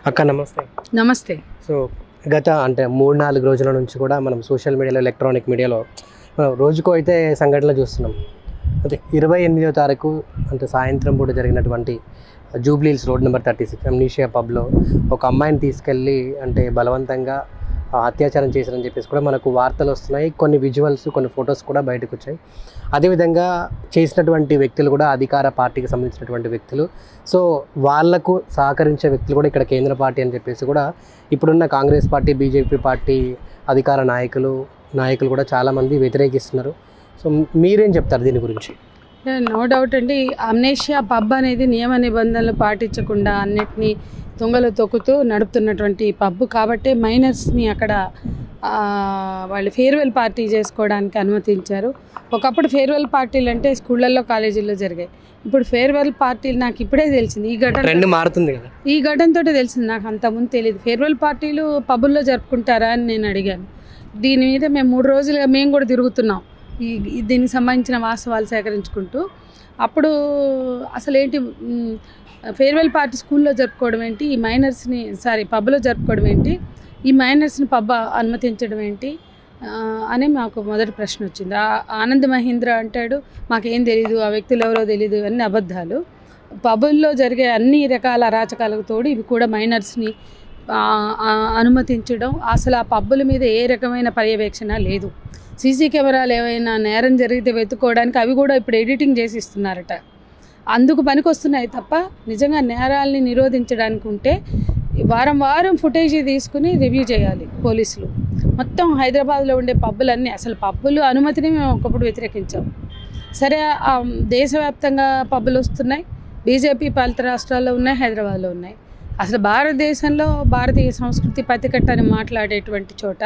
అక్క నమస్తే నమస్తే సో గత అంటే మూడు నాలుగు రోజుల నుంచి కూడా మనం సోషల్ మీడియాలో ఎలక్ట్రానిక్ మీడియాలో మనం రోజుకో అయితే సంఘటనలు చూస్తున్నాం అదే ఇరవై ఎనిమిదో తారీఖు అంటే సాయంత్రం పూట జరిగినటువంటి Jubilee Hills road number thirty six Amnesia పబ్లో ఒక అమ్మాయిని తీసుకెళ్ళి అంటే బలవంతంగా ఆ, అత్యాచారం చేశారని చెప్పేసి కూడా మనకు వార్తలు వస్తున్నాయి కొన్ని విజువల్స్ కొన్ని ఫొటోస్ కూడా బయటకు వచ్చాయి అదేవిధంగా చేసినటువంటి వ్యక్తులు కూడా అధికార పార్టీకి సంబంధించినటువంటి వ్యక్తులు సో వాళ్లకు సహకరించే వ్యక్తులు కూడా ఇక్కడ కేంద్ర పార్టీ అని చెప్పేసి కూడా ఇప్పుడున్న కాంగ్రెస్ పార్టీ బీజేపీ పార్టీ అధికార నాయకులు నాయకులు కూడా చాలామంది వ్యతిరేకిస్తున్నారు సో మీరేం చెప్తారు దీని గురించి నో డౌట్ అండి అమ్నేషియా పబ్ అనేది నియమ నిబంధనలు పాటించకుండా అన్నిటినీ తుంగలు తొక్కుతూ నడుపుతున్నటువంటి పబ్ కాబట్టి మైనర్స్ని అక్కడ ఆ, వాళ్ళు ఫేర్వెల్ పార్టీ చేసుకోవడానికి అనుమతించారు ఒకప్పుడు ఫేర్వెల్ పార్టీలు అంటే స్కూళ్ళల్లో కాలేజీల్లో జరిగాయి ఇప్పుడు ఫేర్వెల్ పార్టీలు నాకు ఇప్పుడే తెలిసింది ఈ ఘటన ట్రెండ్ మారుతుంది కదా ఈ ఘటనతో తెలిసింది నాకు అంతకుముందు తెలియదు ఫేర్వెల్ పార్టీలు పబ్బుల్లో జరుపుకుంటారా అని నేను అడిగాను దీని మీద మేము మూడు రోజులుగా మేము కూడా తిరుగుతున్నాం ఈ ఈ- దీనికి సంబంధించిన వాస్తవాలు సేకరించుకుంటూ అప్పుడు అసలు ఏంటి మ్, ఫేర్వెల్ పార్టీ స్కూల్లో జరుపుకోవడం ఏంటి ఈ మైనర్స్ని సారీ పబ్లో జరుపుకోవడం ఏంటి ఈ మైనర్స్ని పబ్ అనుమతించడం ఏంటి ఆ, అని మాకు మొదటి ప్రశ్న వచ్చింది ఆ- ఆనంద్ మహీంద్ర అంటాడు మాకేం తెలియదు ఆ వ్యక్తులు ఎవరో తెలియదు అన్ని అబద్ధాలు పబ్బుల్లో జరిగే అన్ని రకాల అరాచకాలకు తోడు ఇవి కూడా మైనర్స్ని ఆ, ఆ, అనుమతించడం అసలు ఆ పబ్బుల మీద ఏ రకమైన పర్యవేక్షణ లేదు సీసీ కెమెరాలు ఏవైనా నేరం జరిగితే వెతుక్కోవడానికి అవి కూడా ఇప్పుడు ఎడిటింగ్ చేసి ఇస్తున్నారట అందుకు పనికొస్తున్నాయి తప్ప నిజంగా నేరాల్ని నిరోధించడానికి ఉంటే వారం వారం ఫుటేజ్ తీసుకుని రివ్యూ చేయాలి పోలీసులు మొత్తం హైదరాబాద్లో ఉండే పబ్బులన్నీ అసలు పబ్బులు అనుమతిని మేము ఒకప్పుడు వ్యతిరేకించాం సరే ఆ, దేశవ్యాప్తంగా పబ్బులు వస్తున్నాయి బీజేపీ పాలిత రాష్ట్రాల్లో ఉన్నాయి హైదరాబాద్లో ఉన్నాయి అసలు భారతదేశంలో భారతీయ సంస్కృతి పతికట్టని మాట్లాడేటువంటి చోట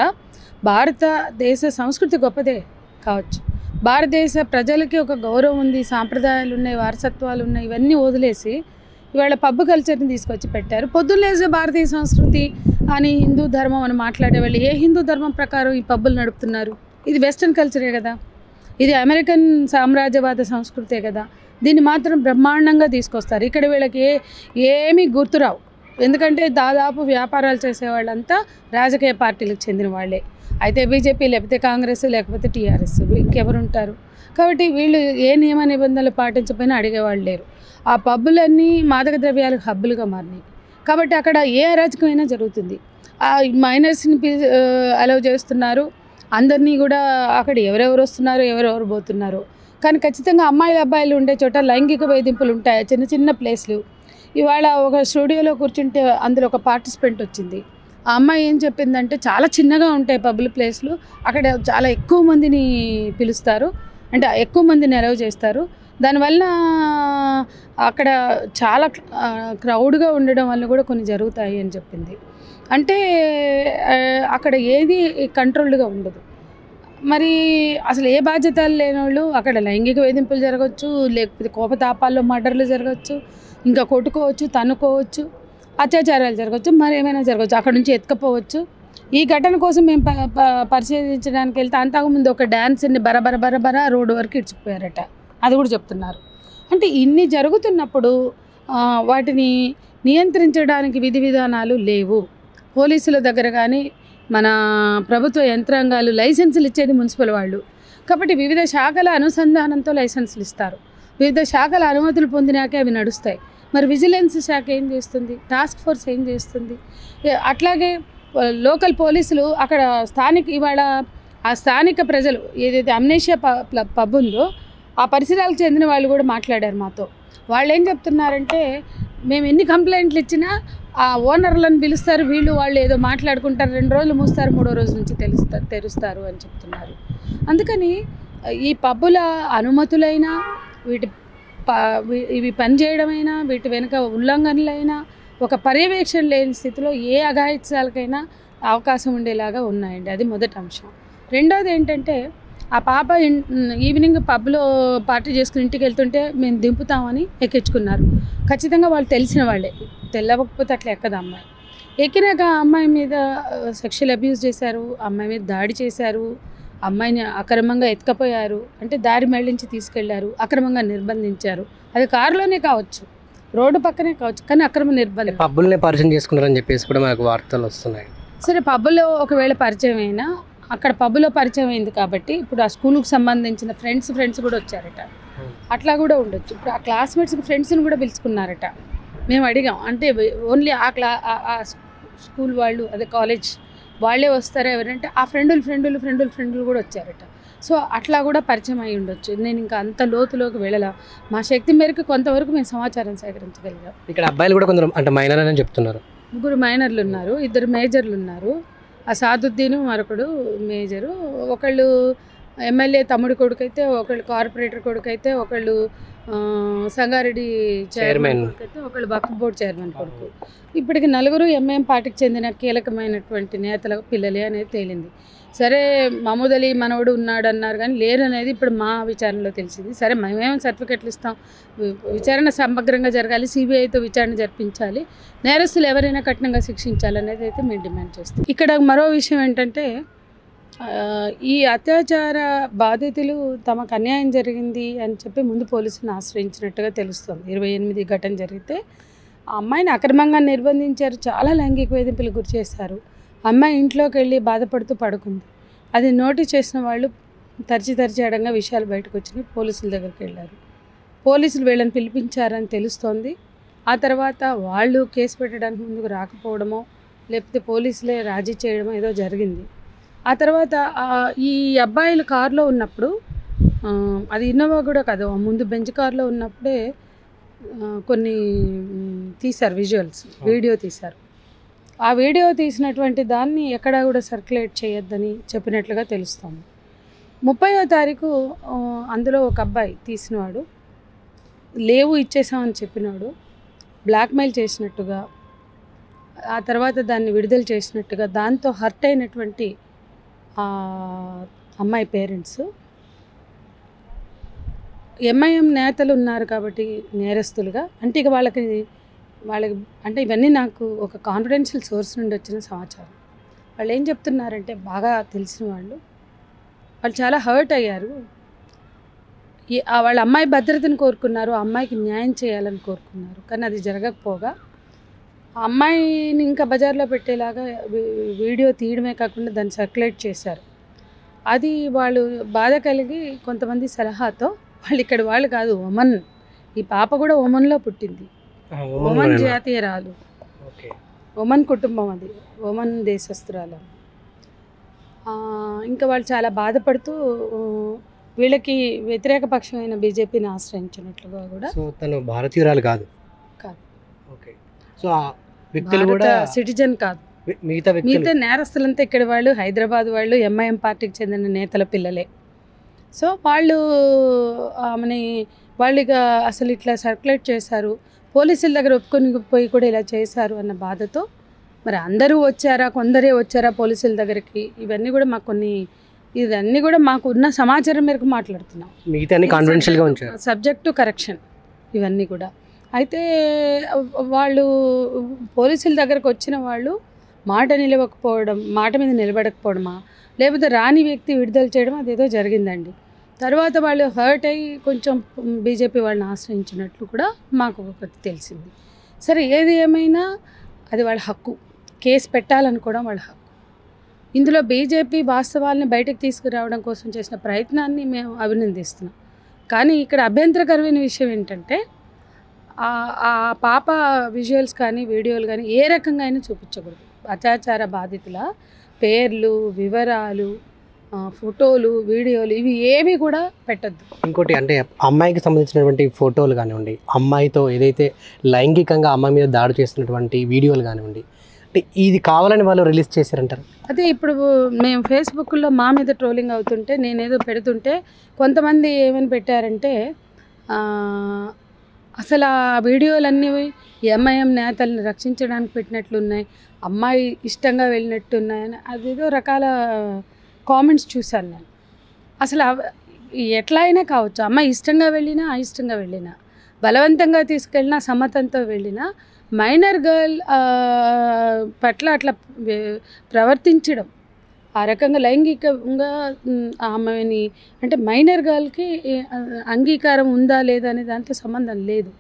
భారతదేశ సంస్కృతి గొప్పదే కావచ్చు భారతదేశ ప్రజలకి ఒక గౌరవం ఉంది సాంప్రదాయాలు ఉన్నాయి వారసత్వాలు ఉన్నాయి ఇవన్నీ వదిలేసి ఇవాళ పబ్బు కల్చర్ని తీసుకొచ్చి పెట్టారు పొద్దున్నేసే భారతీయ సంస్కృతి అని హిందూ ధర్మం అని మాట్లాడే వాళ్ళు ఏ హిందూ ధర్మం ప్రకారం ఈ పబ్బులు నడుపుతున్నారు ఇది వెస్ట్రన్ కల్చరే కదా ఇది అమెరికన్ సామ్రాజ్యవాద సంస్కృతే కదా దీన్ని మాత్రం బ్రహ్మాండంగా తీసుకొస్తారు ఇక్కడ వీళ్ళకి ఏ ఏమీ గుర్తురావు ఎందుకంటే దాదాపు వ్యాపారాలు చేసే వాళ్ళంతా రాజకీయ పార్టీలకు చెందిన వాళ్ళే అయితే బీజేపీ లేకపోతే కాంగ్రెస్ లేకపోతే టీఆర్ఎస్ ఇంకెవరు ఉంటారు కాబట్టి వీళ్ళు ఏ నియమ నిబంధనలు పాటించకపోయినా అడిగేవాళ్ళు లేరు ఆ పబ్బులన్నీ మాదక ద్రవ్యాలకు హబ్బులుగా మారినాయి కాబట్టి అక్కడ ఏ అరాచకమైనా జరుగుతుంది ఆ మైనర్స్ని అలౌ చేస్తున్నారు అందరినీ కూడా అక్కడ ఎవరెవరు వస్తున్నారు ఎవరెవరు పోతున్నారు కానీ ఖచ్చితంగా అమ్మాయిలు అబ్బాయిలు ఉండే చోట లైంగిక వేధింపులు ఉంటాయి చిన్న చిన్న ప్లేస్లు ఇవాళ ఒక స్టూడియోలో కూర్చుంటే అందులో ఒక పార్టిసిపెంట్ వచ్చింది ఆ అమ్మాయి ఏం చెప్పిందంటే చాలా చిన్నగా ఉంటాయి పబ్లిక్ ప్లేస్లు అక్కడ చాలా ఎక్కువ మందిని పిలుస్తారు అంటే ఎక్కువ మందిని అలౌ చేస్తారు దానివల్ల అక్కడ చాలా క్రౌడ్గా ఉండడం వల్ల కూడా కొన్ని జరుగుతాయి అని చెప్పింది అంటే ఆ, అక్కడ ఏది కంట్రోల్డ్గా ఉండదు మరి అసలు ఏ బాధ్యతలు లేని వాళ్ళు అక్కడ లైంగిక వేధింపులు జరగవచ్చు లేకపోతే కోపతాపాల్లో మర్డర్లు జరగవచ్చు ఇంకా కొట్టుకోవచ్చు తన్నుకోవచ్చు అత్యాచారాలు జరగవచ్చు మరి ఏమైనా జరగవచ్చు అక్కడ నుంచి ఎత్తుకపోవచ్చు ఈ ఘటన కోసం మేము ప ప- పరిశీలించడానికి వెళ్తే అంతకుముందు ఒక డ్యాన్స్ని బరబర బరబర రోడ్డు వరకు ఇడ్చుకుపోయారట అది కూడా చెప్తున్నారు అంటే ఇన్ని జరుగుతున్నప్పుడు ఆ, వాటిని నియంత్రించడానికి విధి విధానాలు లేవు పోలీసుల దగ్గర కానీ మన ప్రభుత్వ యంత్రాంగాలు లైసెన్సులు ఇచ్చేది మున్సిపల్ వాళ్ళు కాబట్టి వివిధ శాఖల అనుసంధానంతో లైసెన్సులు ఇస్తారు వివిధ శాఖల అనుమతులు పొందినాకే అవి నడుస్తాయి మరి విజిలెన్స్ శాఖ ఏం చేస్తుంది టాస్క్ ఫోర్స్ ఏం చేస్తుంది ఏ- అట్లాగే ఆ, లోకల్ పోలీసులు అక్కడ స్థానిక ఇవాళ ఆ స్థానిక ప్రజలు ఏదైతే అమ్నేషియా ప ప్ల- పబ్ ఉందో ఆ పరిసరాలకు చెందిన వాళ్ళు కూడా మాట్లాడారు మాతో వాళ్ళు ఏం చెప్తున్నారంటే మేము ఎన్ని కంప్లైంట్లు ఇచ్చినా ఆ ఓనర్లను పిలుస్తారు వీళ్ళు వాళ్ళు ఏదో మాట్లాడుకుంటారు రెండు రోజులు మూస్తారు మూడో రోజు నుంచి తెలుస్తారు తెరుస్తారు అని చెప్తున్నారు అందుకని ఈ పబ్బుల అనుమతులైనా వీటి ప వీ- ఇవి పనిచేయడమైనా వీటి వెనుక ఉల్లంఘనలైనా ఒక పర్యవేక్షణ లేని స్థితిలో ఏ అఘాయిత్యాలకైనా అవకాశం ఉండేలాగా ఉన్నాయండి అది మొదటి అంశం రెండోది ఏంటంటే ఆ పాప ఇన్- ఈవినింగ్ పబ్లో పార్టీ చేసుకుని ఇంటికి వెళ్తుంటే మేము దింపుతామని ఎక్కించుకున్నారు ఖచ్చితంగా వాళ్ళు తెలిసిన వాళ్ళే తెల్లవకపోతే అట్లా ఎక్కదు అమ్మాయి ఎక్కినాక ఆ అమ్మాయి మీద సెక్షువల్ అబ్యూస్ చేశారు అమ్మాయి మీద దాడి చేశారు అమ్మాయిని అక్రమంగా ఎత్తుకపోయారు అంటే దారి మళ్లించి తీసుకెళ్లారు అక్రమంగా నిర్బంధించారు అది కారులోనే కావచ్చు రోడ్డు పక్కనే కావచ్చు కానీ అక్రమ నిర్బంధం పబ్బుల్ని పరిచయం చేసుకున్నారని చెప్పేసి కూడా మనకు వార్తలు వస్తున్నాయి సరే పబ్బులో ఒకవేళ పరిచయం అయినా అక్కడ పబ్బులో పరిచయం అయింది కాబట్టి ఇప్పుడు ఆ స్కూల్కి సంబంధించిన ఫ్రెండ్స్ ఫ్రెండ్స్ కూడా వచ్చారట అట్లా కూడా ఉండొచ్చు ఇప్పుడు ఆ క్లాస్మేట్స్కి ఫ్రెండ్స్ని కూడా పిలుచుకున్నారట మేము అడిగాం అంటే ఓన్లీ ఆ క్లా ఆ- ఆ స్కూల్ వాళ్ళు అదే కాలేజ్ వాళ్ళే వస్తారా ఎవరంటే ఆ ఫ్రెండులు ఫ్రెండులు ఫ్రెండులు ఫ్రెండులు కూడా వచ్చారట సో అట్లా కూడా పరిచయం అయి ఉండొచ్చు నేను ఇంకా అంత లోతులోకి వెళ్ళలా మా శక్తి మేరకు కొంతవరకు మేము సమాచారం సేకరించగలిగాం ఇక్కడ అబ్బాయిలు కూడా కొందరు అంటే మైనర్ అని చెప్తున్నారు ముగ్గురు మైనర్లు ఉన్నారు ఇద్దరు మేజర్లు ఉన్నారు అసాదుద్దీన్ మరొకడు మేజరు ఒకళ్ళు ఎమ్మెల్యే తమ్ముడి కొడుకు అయితే ఒకళ్ళు కార్పొరేటర్ కొడుకు అయితే ఒకళ్ళు ఆ, సంగారెడ్డి చైర్మన్ Chairman. కొడుకు అయితే ఒకళ్ళు వక్ఫ్ బోర్డ్ చైర్మన్ కొడుకు ఇప్పటికి నలుగురు ఎంఐఎం పార్టీకి చెందిన కీలకమైనటువంటి నేతల పిల్లలే అనేది తేలింది సరే మహమూద్ అలీ మనవడు ఉన్నాడు అన్నారు కానీ లేరు అనేది ఇప్పుడు మా విచారణలో తెలిసింది సరే మేమేం సర్టిఫికెట్లు ఇస్తాం వి- విచారణ సమగ్రంగా జరగాలి సిబిఐతో విచారణ జరిపించాలి నేరస్తులు ఎవరైనా కఠినంగా శిక్షించాలనేది అయితే మేము డిమాండ్ చేస్తాం ఇక్కడ మరో విషయం ఏంటంటే ఆ, ఈ అత్యాచార బాధితులు తమకు అన్యాయం జరిగింది అని చెప్పి ముందు పోలీసులను ఆశ్రయించినట్టుగా తెలుస్తుంది ఇరవై ఎనిమిది ఘటన జరిగితే ఆ అమ్మాయిని అక్రమంగా నిర్బంధించారు చాలా లైంగిక వేధింపులు గురి చేశారు అమ్మాయి ఇంట్లోకి వెళ్ళి బాధపడుతూ పడుకుంది అది నోటీస్ చేసిన వాళ్ళు తరిచి తరిచి అడంగా విషయాలు బయటకు వచ్చినాయి పోలీసుల దగ్గరికి వెళ్ళారు పోలీసులు వీళ్ళని పిలిపించారని తెలుస్తోంది ఆ తర్వాత వాళ్ళు కేసు పెట్టడానికి ముందుకు రాకపోవడమో లేకపోతే పోలీసులే రాజీ చేయడమో ఏదో జరిగింది ఆ తర్వాత ఆ, ఈ అబ్బాయిలు కారులో ఉన్నప్పుడు ఆ, అది ఇన్నోవా కూడా కాదు ఆ ముందు బెంచ్ కార్లో ఉన్నప్పుడే ఆ, కొన్ని మ్, తీశారు విజువల్స్ వీడియో తీశారు ఆ వీడియో తీసినటువంటి దాన్ని ఎక్కడా కూడా సర్క్యులేట్ చేయొద్దని చెప్పినట్లుగా తెలుస్తుంది ముప్పైవ తారీఖు ఆ, అందులో ఒక అబ్బాయి తీసినవాడు లేవు ఇచ్చేసామని చెప్పినాడు బ్లాక్మెయిల్ చేసినట్టుగా ఆ తర్వాత దాన్ని విడుదల చేసినట్టుగా దాంతో హర్ట్ అయినటువంటి ఆ అమ్మాయి పేరెంట్స్ ఎంఐఎం నేతలు ఉన్నారు కాబట్టి నేరస్తులుగా అంటే ఇక వాళ్ళకి వాళ్ళకి అంటే ఇవన్నీ నాకు ఒక కాన్ఫిడెన్షియల్ సోర్స్ నుండి వచ్చిన సమాచారం వాళ్ళు ఏం చెప్తున్నారంటే బాగా తెలిసిన వాళ్ళు వాళ్ళు చాలా హర్ట్ అయ్యారు ఈ ఆ వాళ్ళ అమ్మాయి భద్రతను కోరుకున్నారు ఆ అమ్మాయికి న్యాయం చేయాలని కోరుకున్నారు కానీ అది జరగకపోగా ఆ అమ్మాయిని ఇంకా బజార్లో పెట్టేలాగా వీ- వీడియో తీయడమే కాకుండా దాన్ని సర్క్యులేట్ చేశారు అది వాళ్ళు బాధ కలిగి కొంతమంది సలహాతో వాళ్ళు ఇక్కడ వాళ్ళు కాదు ఒమన్ ఈ పాప కూడా ఒమన్లో పుట్టింది ఒమన్ జాతీయరాలు ఓకే ఒమన్ కుటుంబం అది ఒమన్ దేశస్తురాలు ఆ, ఇంకా వాళ్ళు చాలా బాధపడుతూ ఆ, వీళ్ళకి వ్యతిరేక పక్షమైన బీజేపీని ఆశ్రయించినట్లుగా కూడా సో తను భారతీయురాలు కాదు కాదు. ఓకే సో ఆ వ్యక్తులు కూడా సిటిజన్ కాదు మి- మిగతా వ్యక్తులు మిగతా నేరస్తులంతా ఇక్కడ వాళ్ళు హైదరాబాద్ వాళ్ళు ఎంఐఎం పార్టీకి చెందిన నేతల పిల్లలే సో వాళ్ళు ఆమెని వాళ్ళు ఇక అసలు ఇట్లా సర్క్యులేట్ చేశారు పోలీసుల దగ్గర ఒప్పుకొని పోయి కూడా ఇలా చేశారు అన్న బాధతో మరి అందరూ వచ్చారా కొందరే వచ్చారా పోలీసుల దగ్గరికి ఇవన్నీ కూడా మాకు కొన్ని ఇవన్నీ కూడా మాకు ఉన్న సమాచారం మేరకు మాట్లాడుతున్నాం మిగతా అన్ని కాన్ఫిడెన్షియల్గా ఉంచారు సబ్జెక్టు కరెక్షన్ ఇవన్నీ కూడా అయితే వాళ్ళు పోలీసుల దగ్గరకు వచ్చిన వాళ్ళు మాట నిలవకపోవడం మాట మీద నిలబడకపోవడమా లేకపోతే రాని వ్యక్తి విడుదల చేయడం అదేదో జరిగిందండి తర్వాత వాళ్ళు హర్ట్ అయ్యి కొంచెం బీజేపీ వాళ్ళని ఆశ్రయించినట్లు కూడా మాకు ఒకటి తెలిసింది సరే ఏది ఏమైనా అది వాళ్ళ హక్కు కేసు పెట్టాలనుకోవడం వాళ్ళ హక్కు ఇందులో బీజేపీ వాస్తవాల్ని బయటకు తీసుకురావడం కోసం చేసిన ప్రయత్నాన్ని మేము అభినందిస్తున్నాం కానీ ఇక్కడ అభ్యంతరకరమైన విషయం ఏంటంటే ఆ- ఆ పాప విజువల్స్ కానీ వీడియోలు కానీ ఏ రకంగా అయినా చూపించకూడదు అత్యాచార బాధితుల పేర్లు వివరాలు ఆ, ఫోటోలు వీడియోలు ఇవి ఏవి కూడా పెట్టద్దు ఇంకోటి అంటే అమ్మాయికి సంబంధించినటువంటి ఫోటోలు కానివ్వండి అమ్మాయితో ఏదైతే లైంగికంగా అమ్మాయి మీద దాడి చేస్తున్నటువంటి వీడియోలు కానివ్వండి అంటే ఇది కావాలని వాళ్ళు రిలీజ్ చేశారంటారు అదే ఇప్పుడు మేము ఫేస్బుక్లో మా మీద ట్రోలింగ్ అవుతుంటే నేనేదో పెడుతుంటే కొంతమంది ఏమని పెట్టారంటే ఆ, అసలు ఆ వీడియోలన్నీ ఎంఐఎం నేతల్ని రక్షించడానికి పెట్టినట్లున్నాయి అమ్మాయి ఇష్టంగా వెళ్ళినట్టున్నాయని అదేదో రకాల కామెంట్స్ చూశాను నేను అసలు అవ- ఎట్లా అయినా కావచ్చు అమ్మాయి ఇష్టంగా వెళ్ళినా అయిష్టంగా వెళ్ళినా బలవంతంగా తీసుకెళ్ళినా సమ్మతంతో వెళ్ళినా మైనర్ గర్ల్ పట్ల అట్లా వే- ప్రవర్తించడం ఆ రకంగా లైంగికంగా మ్, ఆమెని అంటే మైనర్ గర్ల్కి అంగీకారం ఉందా లేదా అనే దాంతో సంబంధం లేదు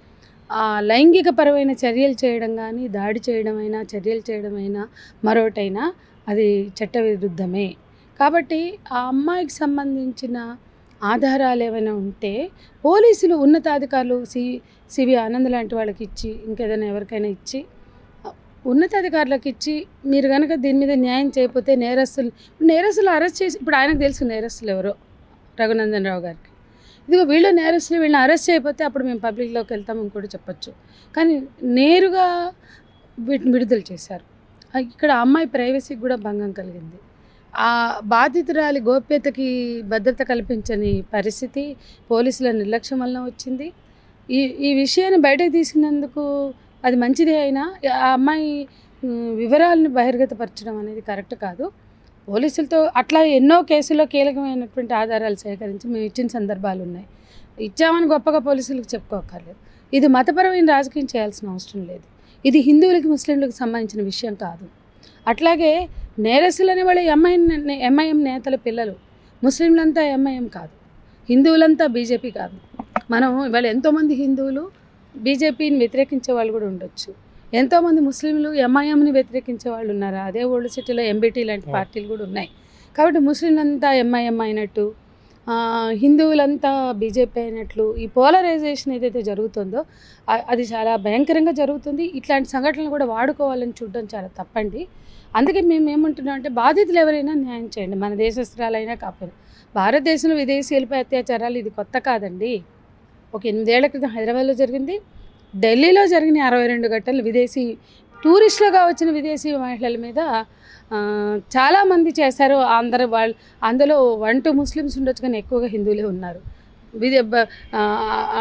ఆ లైంగికపరమైన చర్యలు చేయడం కానీ దాడి చేయడమైనా చర్యలు చేయడమైనా మరొకటైనా అది చట్ట విరుద్ధమే కాబట్టి ఆ అమ్మాయికి సంబంధించిన ఆధారాలు ఏమైనా ఉంటే పోలీసులు ఉన్నతాధికారులు సి సివి ఆనంద్ లాంటి వాళ్ళకి ఇచ్చి ఇంకేదైనా ఎవరికైనా ఇచ్చి ఉన్నతాధికారులకు ఇచ్చి మీరు కనుక దీని మీద న్యాయం చేయకపోతే నేరస్తులు నేరస్తులు అరెస్ట్ చేసి ఇప్పుడు ఆయనకు తెలుసు నేరస్తులు ఎవరో రఘునందన్ రావు గారికి ఇదిగో వీళ్ళు నేరస్తులు వీళ్ళని అరెస్ట్ చేయకపోతే అప్పుడు మేము పబ్లిక్లోకి వెళ్తామని కూడా చెప్పొచ్చు కానీ నేరుగా వీటిని విడుదల చేశారు ఆ ఇక్కడ అమ్మాయి ప్రైవసీకి కూడా భంగం కలిగింది ఆ బాధితురాలి గోప్యతకి భద్రత కల్పించని పరిస్థితి పోలీసుల నిర్లక్ష్యం వలన వచ్చింది ఈ ఈ విషయాన్ని బయటకు తీసుకున్నందుకు అది మంచిదే అయినా ఆ అమ్మాయి ఉమ్, వివరాలను బహిర్గతపరచడం అనేది కరెక్ట్ కాదు పోలీసులతో అట్లా ఎన్నో కేసుల్లో కీలకమైనటువంటి ఆధారాలు సేకరించి మేము ఇచ్చిన సందర్భాలు ఉన్నాయి ఇచ్చామని గొప్పగా పోలీసులకు చెప్పుకోకర్లేదు ఇది మతపరమైన రాజకీయం చేయాల్సిన అవసరం లేదు ఇది హిందువులకి ముస్లింలకు సంబంధించిన విషయం కాదు అట్లాగే నేరస్తులు అనే వాళ్ళు ఎంఐఎం ఎంఐఎం నేతల పిల్లలు ముస్లింలంతా ఎంఐఎం కాదు హిందువులంతా బీజేపీ కాదు మనం ఇవాళ ఎంతోమంది హిందువులు బీజేపీని వ్యతిరేకించే వాళ్ళు కూడా ఉండొచ్చు ఎంతోమంది ముస్లింలు ఎంఐఎంని వ్యతిరేకించే వాళ్ళు ఉన్నారు అదే ఓల్డ్ సిటీలో ఎంబీటీ లాంటి పార్టీలు కూడా ఉన్నాయి కాబట్టి ముస్లింలంతా ఎంఐఎం అయినట్టు ఆ, హిందువులంతా బీజేపీ అయినట్లు ఈ పోలరైజేషన్ ఏదైతే జరుగుతుందో ఆ- అది చాలా భయంకరంగా జరుగుతుంది ఇట్లాంటి సంఘటనలు కూడా వాడుకోవాలని చూడడం చాలా తప్పండి అందుకే మేము ఏమంటున్నాం అంటే బాధితులు ఎవరైనా న్యాయం చేయండి మన దేశస్త్రాలైనా కాకపోయినా భారతదేశంలో విదేశీయులపై అత్యాచారాలు ఇది కొత్త కాదండి ఒక ఎనిమిదేళ్ల క్రితం హైదరాబాద్లో జరిగింది ఢిల్లీలో జరిగిన అరవై రెండు ఘటనలు విదేశీ టూరిస్టులుగా వచ్చిన విదేశీ మహిళల మీద ఆ, చాలామంది చేశారు అందరు వాళ్ళు అందులో వన్ టూ ముస్లిమ్స్ ఉండొచ్చు కానీ ఎక్కువగా హిందువులే ఉన్నారు విదే బ- ఆ, ఆ,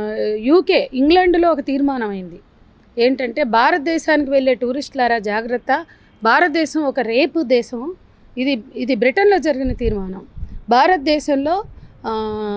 యూకే ఇంగ్లాండ్లో ఒక తీర్మానం అయింది ఏంటంటే భారతదేశానికి వెళ్ళే టూరిస్టులారా జాగ్రత్త భారతదేశం ఒక రేపు దేశం ఇది ఇది బ్రిటన్లో జరిగిన తీర్మానం భారతదేశంలో ఆ,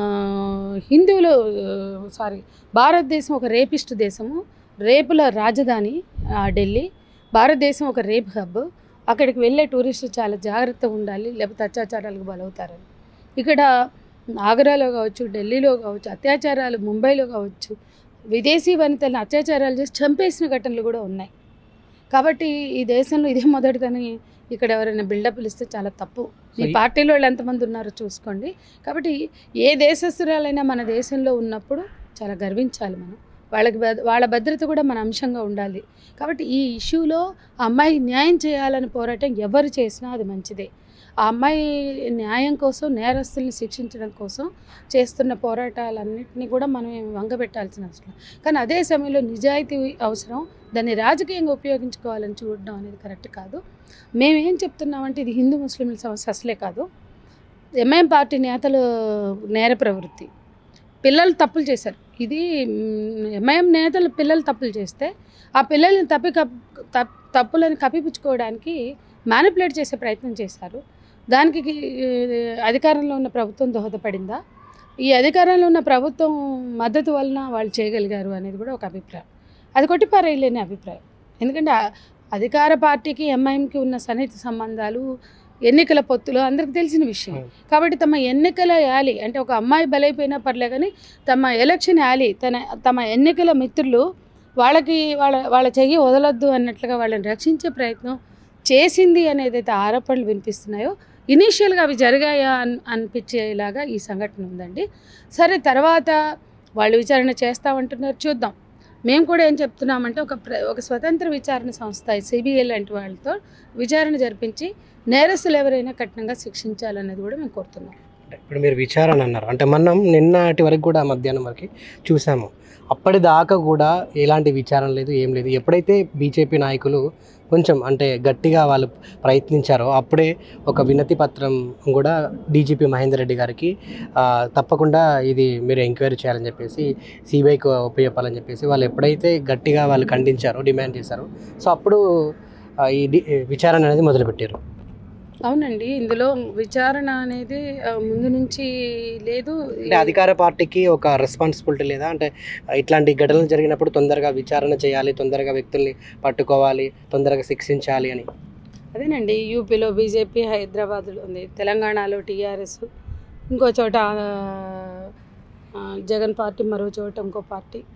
హిందువులు సారీ భారతదేశం ఒక రేపిస్ట్ దేశము రేపుల రాజధాని ఆ, ఢిల్లీ భారతదేశం ఒక రేప్ హబ్ అక్కడికి వెళ్ళే టూరిస్టులు చాలా జాగ్రత్తగా ఉండాలి లేకపోతే అత్యాచారాలకు బలవుతారని ఇక్కడ ఆగ్రాలో కావచ్చు ఢిల్లీలో కావచ్చు అత్యాచారాలు ముంబైలో కావచ్చు విదేశీ వనితలను అత్యాచారాలు చేసి చంపేసిన ఘటనలు కూడా ఉన్నాయి కాబట్టి ఈ దేశంలో ఇదే మొదటిదని ఇక్కడ ఎవరైనా బిల్డప్లు ఇస్తే చాలా తప్పు ఈ So, ఈ- పార్టీలో వాళ్ళు ఎంతమంది ఉన్నారో చూసుకోండి కాబట్టి ఏ దేశస్తురాలైనా మన దేశంలో ఉన్నప్పుడు చాలా గర్వించాలి మనం వాళ్ళకి భద్ర- వాళ్ళ భద్రత కూడా మన అంశంగా ఉండాలి కాబట్టి ఈ ఇష్యూలో ఆ అమ్మాయి న్యాయం చేయాలని పోరాటం ఎవరు చేసినా అది మంచిదే ఆ అమ్మాయి న్యాయం కోసం నేరస్తుల్ని శిక్షించడం కోసం చేస్తున్న పోరాటాలన్నింటినీ కూడా మనం ఏమి వంగబెట్టాల్సిన అవసరం లేదు. కానీ అదే సమయంలో నిజాయితీ అవసరం దాన్ని రాజకీయంగా ఉపయోగించుకోవాలని చూడడం అనేది కరెక్ట్ కాదు మేమేం చెప్తున్నామంటే ఇది హిందూ ముస్లింల సమస్య అసలే కాదు ఎంఐఎం పార్టీ నేతలు నేర ప్రవృత్తి పిల్లలు తప్పులు చేశారు ఇది మ్, ఎంఐఎం నేతలు పిల్లలు తప్పులు చేస్తే ఆ పిల్లల్ని తప్పి కప్ తప్- తప్పులను కప్పిపుచ్చుకోవడానికి మ్యానిపులేట్ చేసే ప్రయత్నం చేశారు దానికి ఏ, అధికారంలో ఉన్న ప్రభుత్వం దోహదపడిందా ఈ అధికారంలో ఉన్న ప్రభుత్వం మద్దతు వలన వాళ్ళు చేయగలిగారు అనేది కూడా ఒక అభిప్రాయం అది కొట్టిపారేయలేని అభిప్రాయం ఎందుకంటే ఆ అధికార పార్టీకి ఎంఐఎంకి ఉన్న సన్నిహిత సంబంధాలు ఎన్నికల పొత్తులు అందరికి తెలిసిన విషయం అవును. కాబట్టి తమ ఎన్నికల యాలి అంటే ఒక అమ్మాయి బలైపోయినా పర్లే కానీ తమ ఎలక్షన్ యాలి తన తమ ఎన్నికల మిత్రులు వాళ్ళకి వాళ్ళ వాళ్ళ చెయ్యి వదలొద్దు అన్నట్లుగా వాళ్ళని రక్షించే ప్రయత్నం చేసింది అనేది అయితే ఆరోపణలు వినిపిస్తున్నాయో ఇనీషియల్గా అవి జరిగాయా అని అనిపించేలాగా ఈ సంఘటన ఉందండి సరే తర్వాత వాళ్ళు విచారణ చేస్తామంటున్నారు చూద్దాం మేము కూడా ఏం చెప్తున్నామంటే ఒక ప్ర ఒక స్వతంత్ర విచారణ సంస్థ సిబిఐ లాంటి వాళ్ళతో విచారణ జరిపించి నేరస్తులు ఎవరైనా కఠినంగా శిక్షించాలనేది కూడా మేము కోరుతున్నాం అంటే ఇప్పుడు మీరు విచారణ అన్నారు అంటే మనం నిన్నటి వరకు కూడా మధ్యాహ్నం వరకు చూసాము అప్పటిదాకా కూడా ఎలాంటి విచారణ లేదు ఏం లేదు ఎప్పుడైతే బీజేపీ నాయకులు కొంచెం అంటే గట్టిగా వాళ్ళు ప్రయత్నించారో అప్పుడే ఒక వినతి పత్రం కూడా డీజీపీ మహేందర్ రెడ్డి గారికి ఆ, తప్పకుండా ఇది మీరు ఎంక్వైరీ చేయాలని చెప్పేసి సిబిఐకి ఉపయోగపాలని చెప్పేసి వాళ్ళు ఎప్పుడైతే గట్టిగా వాళ్ళు ఖండించారో డిమాండ్ చేశారో సో అప్పుడు ఆ, ఈ డి- విచారణ అనేది మొదలుపెట్టారు అవునండి ఇందులో విచారణ అనేది ఆ, ముందు నుంచి లేదు అంటే అధికార పార్టీకి ఒక రెస్పాన్సిబిలిటీ లేదా అంటే ఇట్లాంటి ఘటనలు జరిగినప్పుడు తొందరగా విచారణ చేయాలి తొందరగా వ్యక్తుల్ని పట్టుకోవాలి తొందరగా శిక్షించాలి అని అదేనండి యూపీలో బీజేపీ హైదరాబాద్లో ఉంది తెలంగాణలో టీఆర్ఎస్ ఇంకో చోట ఆ, ఆ, జగన్ పార్టీ మరో చోట ఇంకో పార్టీ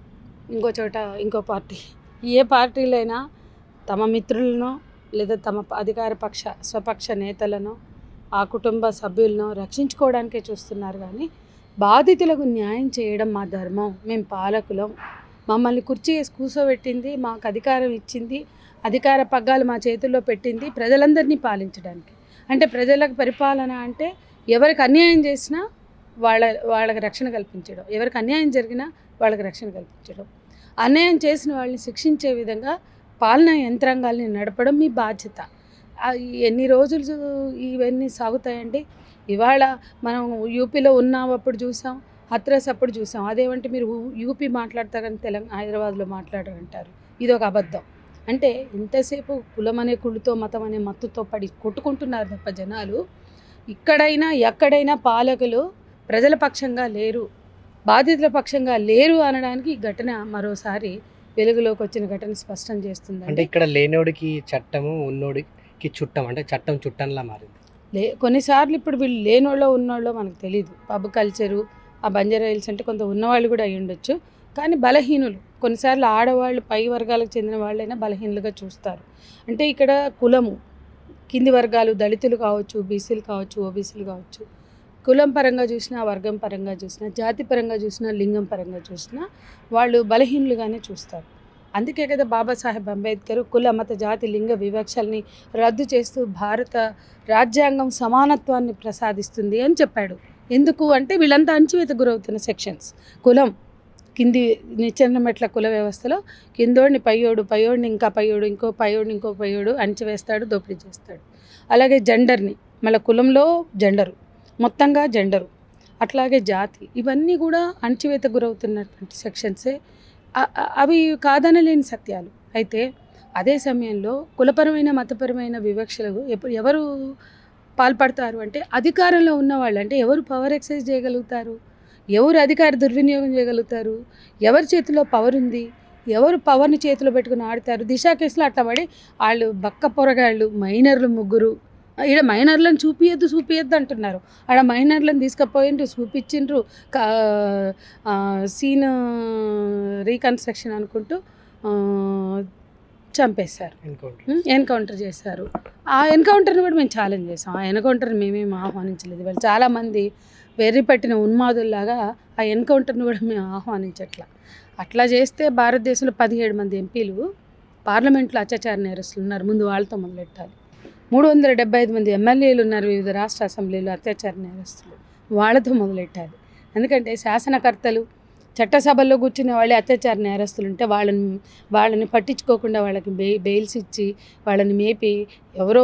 ఇంకో చోట ఇంకో పార్టీ ఏ పార్టీలైనా తమ మిత్రులను లేదా తమ అధికార పక్ష స్వపక్ష నేతలను ఆ కుటుంబ సభ్యులను రక్షించుకోవడానికే చూస్తున్నారు కానీ బాధితులకు న్యాయం చేయడం మా ధర్మం మేము పాలకులం మమ్మల్ని కుర్చీ వేసి కూర్చోబెట్టింది మాకు అధికారం ఇచ్చింది అధికార పగ్గాలు మా చేతుల్లో పెట్టింది ప్రజలందరినీ పాలించడానికి అంటే ప్రజలకు పరిపాలన అంటే ఎవరికి అన్యాయం చేసినా వాళ్ళ వాళ్ళకి రక్షణ కల్పించడం ఎవరికి అన్యాయం జరిగినా వాళ్ళకి రక్షణ కల్పించడం అన్యాయం చేసిన వాళ్ళని శిక్షించే విధంగా పాలనా యంత్రాంగాల్ని నడపడం మీ బాధ్యత ఆ, ఈ ఎన్ని రోజులు ఇవన్నీ సాగుతాయండి ఇవాళ మనం యూపీలో ఉన్నప్పుడు చూసాం హత్రస్ అప్పుడు చూసాం అదేమంటే మీరు ఊ- యూపీ మాట్లాడతారని తెలంగాణ హైదరాబాద్లో మాట్లాడారంటారు ఇది ఒక అబద్ధం అంటే ఎంతసేపు కులం అనే కుళ్ళుతో మతం అనే మత్తుతో పడి కొట్టుకుంటున్నారు తప్ప జనాలు ఇక్కడైనా ఎక్కడైనా పాలకులు ప్రజల పక్షంగా లేరు బాధితుల పక్షంగా లేరు అనడానికి ఈ ఘటన మరోసారి వెలుగులోకి వచ్చిన ఘటన స్పష్టం అంటే చేస్తుందండి ఇక్కడ లేనోడికి చట్టము ఉన్నోడికి చుట్టం అంటే చట్టం చుట్టంలా మారింది లే కొన్నిసార్లు ఇప్పుడు వీళ్ళు లేనోళ్ళో ఉన్నోళ్ళో మనకు తెలియదు పబ్ కల్చరు ఆ బంజారా హిల్స్ అంటే కొంత ఉన్నవాళ్ళు కూడా అయి ఉండొచ్చు కానీ బలహీనులు కొన్నిసార్లు ఆడవాళ్ళు పై వర్గాలకు చెందిన వాళ్ళైనా బలహీనులుగా చూస్తారు అంటే ఇక్కడ కులము కింది వర్గాలు దళితులు కావచ్చు బీసీలు కావచ్చు ఓబీసీలు కావచ్చు కులం పరంగా చూసినా వర్గం పరంగా చూసినా జాతి పరంగా చూసినా లింగం పరంగా చూసినా వాళ్ళు బలహీనులుగానే చూస్తారు అందుకే కదా బాబాసాహెబ్ అంబేద్కర్ కుల మత జాతి లింగ వివక్షల్ని రద్దు చేస్తూ భారత రాజ్యాంగం సమానత్వాన్ని ప్రసాదిస్తుంది అని చెప్పాడు ఎందుకు అంటే వీళ్ళంతా అణచివేత గురవుతున్న సెక్షన్స్ కులం కింది నిచ్చెన మెట్ల కుల వ్యవస్థలో కిందోడిని పయ్యోడు పయ్యోడిని ఇంకా పయ్యోడు ఇంకో పయ్యోడు ఇంకో పయ్యోడు అణచివేస్తాడు దోపిడీ చేస్తాడు అలాగే జెండర్ని మళ్ళీ కులంలో జెండరు మొత్తంగా జెండరు అట్లాగే జాతి ఇవన్నీ కూడా అణచివేత గురవుతున్నటువంటి సెక్షన్సే అ- అ- అవి కాదనలేని సత్యాలు అయితే అదే సమయంలో కులపరమైన మతపరమైన వివక్షలు ఎప్పుడు ఎవరు పాల్పడతారు అంటే అధికారంలో ఉన్నవాళ్ళు అంటే ఎవరు పవర్ ఎక్సైజ్ చేయగలుగుతారు ఎవరు అధికార దుర్వినియోగం చేయగలుగుతారు ఎవరి చేతిలో పవర్ ఉంది ఎవరు పవర్ని చేతిలో పెట్టుకుని ఆడతారు దిశా కేసులో అట్లా పడి వాళ్ళు బక్క పొరగాళ్ళు మైనర్లు ముగ్గురు ఈడ మైనర్లను చూపియద్దు చూపియద్దు అంటున్నారు ఆడ మైనర్లను తీసుకుపోయిండ్రు చూపించిండ్రు కా- ఆ, సీన్ రీకన్స్ట్రక్షన్ అనుకుంటూ ఆ, చంపేశారు ఎన్కౌంటర్ ఎన్కౌంటర్ చేశారు ఆ ఎన్కౌంటర్ని కూడా మేము ఛాలెంజ్ చేసాం ఆ ఎన్కౌంటర్ని మేమేం ఆహ్వానించలేదు వాళ్ళు చాలామంది వెర్రి పట్టిన ఉన్మాదుల్లాగా ఆ ఎన్కౌంటర్ని కూడా మేము ఆహ్వానించట్లా అట్లా చేస్తే భారతదేశంలో పదిహేడు మంది ఎంపీలు పార్లమెంట్లో అత్యాచార నేరస్తులు ఉన్నారు ముందు వాళ్ళతో మొదలెట్టాలి మూడు వందల డెబ్బై ఐదు మంది ఎమ్మెల్యేలు ఉన్నారు వివిధ రాష్ట్ర అసెంబ్లీలో అత్యాచార నేరస్తులు వాళ్ళతో మొదలెట్టాలి ఎందుకంటే శాసనకర్తలు చట్టసభల్లో కూర్చునే వాళ్ళే అత్యాచార నేరస్తులు ఉంటే వాళ్ళని వాళ్ళని పట్టించుకోకుండా వాళ్ళకి బెయి బెయిల్స్ ఇచ్చి వాళ్ళని మేపి ఎవరో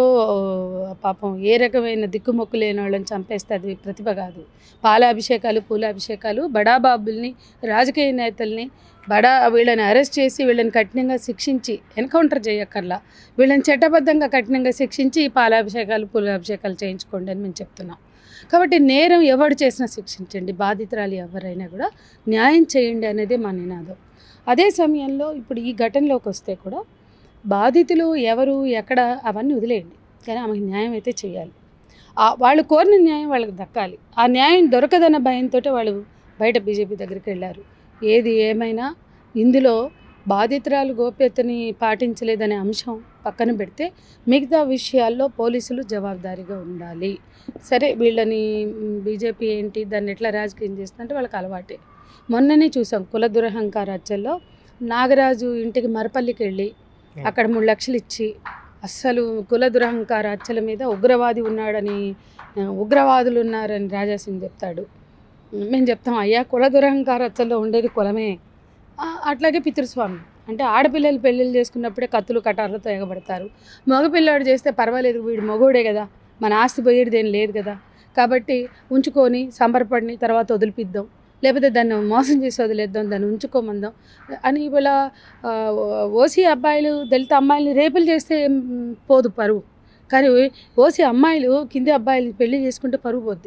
పాపం ఏ రకమైన దిక్కుమొక్కు లేని వాళ్ళని చంపేస్తే అది ప్రతిభ కాదు పాలాభిషేకాలు పూలాభిషేకాలు బడాబాబుల్ని రాజకీయ నేతల్ని బడా వీళ్ళని అరెస్ట్ చేసి వీళ్ళని కఠినంగా శిక్షించి ఎన్కౌంటర్ చేయక్కర్లా వీళ్ళని చట్టబద్ధంగా కఠినంగా శిక్షించి ఈ పాలాభిషేకాలు పూలాభిషేకాలు చేయించుకోండి అని మేము చెప్తున్నాం కాబట్టి నేరం ఎవడు చేసినా శిక్షించండి బాధితురాలు ఎవరైనా కూడా న్యాయం చేయండి అనేది మా నినాదం అదే సమయంలో ఇప్పుడు ఈ ఘటనలోకి వస్తే కూడా బాధితులు ఎవరు ఎక్కడ అవన్నీ వదిలేయండి కానీ ఆమెకి న్యాయం అయితే చేయాలి ఆ వాళ్ళు కోరిన న్యాయం వాళ్ళకి దక్కాలి ఆ న్యాయం దొరకదన్న భయంతో వాళ్ళు బయట బీజేపీ దగ్గరికి వెళ్ళారు ఏది ఏమైనా ఇందులో బాధితురాలు గోప్యతని పాటించలేదనే అంశం పక్కన పెడితే మిగతా విషయాల్లో పోలీసులు జవాబుదారీగా ఉండాలి సరే వీళ్ళని మ్, బీజేపీ ఏంటి దాన్ని ఎట్లా రాజకీయం చేస్తుందంటే వాళ్ళకి అలవాటే మొన్ననే చూసాం కుల దురహంకార హత్యల్లో నాగరాజు ఇంటికి మరపల్లికి వెళ్ళి అక్కడ మూడు లక్షలు ఇచ్చి అస్సలు కుల దురహంకార హత్యల మీద ఉగ్రవాది ఉన్నాడని ఆ, ఉగ్రవాదులు ఉన్నారని రాజాసింగ్ చెప్తాడు మేము చెప్తాం అయ్యా కుల దురహంకార హత్యల్లో ఉండేది కులమే ఆ, అట్లాగే పితృస్వామి అంటే ఆడపిల్లలు పెళ్ళిళ్ళు చేసుకున్నప్పుడే కత్తులు కటార్లతో ఎగబడతారు మగపిల్లాడు చేస్తే పర్వాలేదు వీడు మగోడే కదా మన ఆస్తి పోయేది ఏం లేదు కదా కాబట్టి ఉంచుకొని సంబరపడిని తర్వాత వదిలిపిద్దాం లేకపోతే దాన్ని మోసం చేసి వదిలేద్దాం దాన్ని ఉంచుకోమందాం అని ఇవాళ ఆ, ఓసీ అబ్బాయిలు దళిత అమ్మాయిలు రేపులు చేస్తే ఏం పోదు పరువు కానీ ఓసీ అమ్మాయిలు కింది అబ్బాయిలు పెళ్లి చేసుకుంటే పరువు పోద్ది